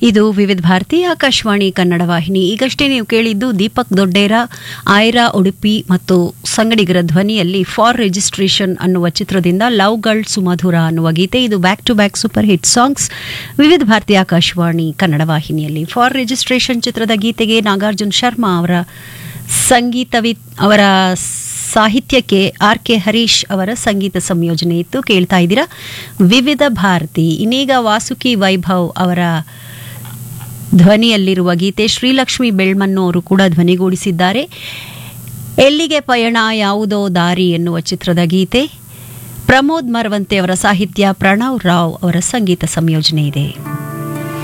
ಇದು ವಿವಿಧ ಭಾರತಿ ಆಕಾಶವಾಣಿ ಕನ್ನಡ ವಾಹಿನಿ ಈಗಷ್ಟೇ ನೀವು ಕೇಳಿದ್ದು ದೀಪಕ್ ದೊಡ್ಡೇರ ಆಯ್ರಾ ಉಡುಪಿ ಮತ್ತು ಸಂಗಡಿಗರ ಧ್ವನಿಯಲ್ಲಿ ಫಾರ್ ರಿಜಿಸ್ಟ್ರೇಷನ್ ಅನ್ನುವ ಚಿತ್ರದಿಂದ ಲವ್ ಗರ್ಲ್ ಸುಮಧುರ ಅನ್ನುವ ಗೀತೆ ಇದು back to back super hit songs Vividh Bharati Akashvani Kannada ವಾಹಿನಿಯಲ್ಲಿ ಫಾರ್ ರಿಜಿಸ್ಟ್ರೇಷನ್ ಚಿತ್ರದ ಗೀತೆಗೆ ನಾಗಾರ್ಜುನ್ ಶರ್ಮಾ ಅವರ ಸಂಗೀತವಿ ಅವರ ಸಾಹಿತ್ಯಕ್ಕೆ ಆರ್ ಕೆ ಹರೀಶ್ ಅವರ ಸಂಗೀತ ಸಂಯೋಜನೆ ಇತ್ತು ಕೇಳ್ತಾ ಇದ್ದೀರಾ ವಿವಿಧ ಭಾರತಿ ಇನ್ನೀಗ ವಾಸುಕಿ ವೈಭವ್ ಅವರ ಧ್ವನಿಯಲ್ಲಿರುವ ಗೀತೆ ಶ್ರೀಲಕ್ಷ್ಮಿ ಬೆಳ್ಮನ್ನು ಅವರು ಕೂಡ ಧ್ವನಿಗೂಡಿಸಿದ್ದಾರೆ ಎಲ್ಲಿಗೆ ಪಯಣ ಯಾವುದೋ ದಾರಿ ಎನ್ನುವ ಚಿತ್ರದ ಗೀತೆ ಪ್ರಮೋದ್ ಮರವಂತೆ ಅವರ ಸಾಹಿತ್ಯ ಪ್ರಣವ್ ರಾವ್ ಅವರ ಸಂಗೀತ ಸಂಯೋಜನೆ ಇದೆ